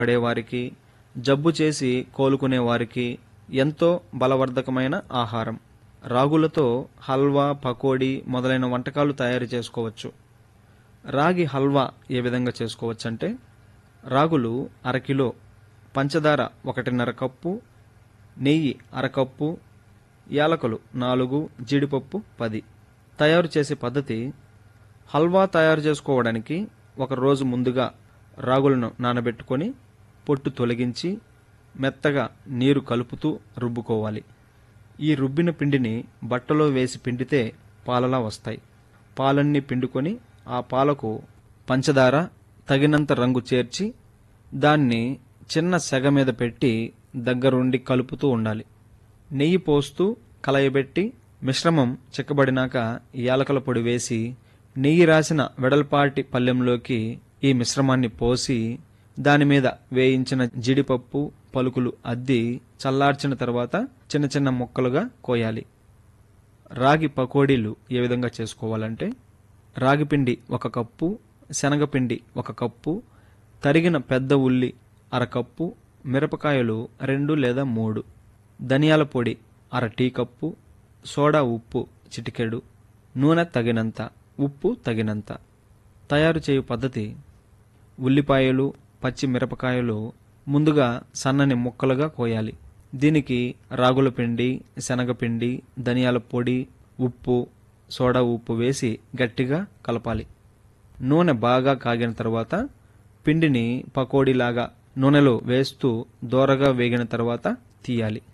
పడేవారికి జబ్బు చేసి కోలుకునే వారికి ఎంతో బలవర్ధకమైన ఆహారం రాగులతో హల్వా పకోడీ మొదలైన వంటకాలు తయారు చేసుకోవచ్చు రాగి హల్వా ఏ విధంగా చేసుకోవచ్చు అంటే రాగులు అరకిలో పంచదార ఒకటిన్నర కప్పు నెయ్యి అరకప్పు యాలకులు నాలుగు జీడిపప్పు పది తయారు చేసే పద్ధతి హల్వా తయారు చేసుకోవడానికి ఒక రోజు ముందుగా రాగులను నానబెట్టుకొని పొట్టు తొలగించి మెత్తగా నీరు కలుపుతూ రుబ్బుకోవాలి ఈ రుబ్బిన పిండిని బట్టలో వేసి పిండితే పాలలా వస్తాయి పాలన్నీ పిండుకొని ఆ పాలకు పంచదార తగినంత రంగు చేర్చి దాన్ని చిన్న సెగ మీద పెట్టి దగ్గరుండి కలుపుతూ ఉండాలి నెయ్యి పోస్తూ కలయబెట్టి మిశ్రమం చిక్కబడినాక యాలకల పొడి వేసి నెయ్యి రాసిన వెడల్పాటి పళ్ళెంలోకి ఈ మిశ్రమాన్ని పోసి దాని మీద వేయించిన జీడిపప్పు పలుకులు అద్ది చల్లార్చిన తర్వాత చిన్న చిన్న ముక్కలుగా కోయాలి రాగి పకోడీలు ఏ విధంగా చేసుకోవాలంటే రాగిపిండి ఒక కప్పు శనగపిండి ఒక కప్పు తరిగిన పెద్ద ఉల్లి అరకప్పు మిరపకాయలు రెండు లేదా మూడు ధనియాల పొడి అర టీ కప్పు సోడా ఉప్పు చిటికెడు నూనె తగినంత ఉప్పు తగినంత తయారు చేయు పద్ధతి ఉల్లిపాయలు పచ్చి మిరపకాయలు ముందుగా సన్నని ముక్కలుగా కోయాలి దీనికి రాగుల పిండి శనగపిండి ధనియాల పొడి ఉప్పు సోడా ఉప్పు వేసి గట్టిగా కలపాలి నూనె బాగా కాగిన తర్వాత పిండిని పకోడీలాగా నూనెలో వేస్తూ దోరగా వేగిన తర్వాత తీయాలి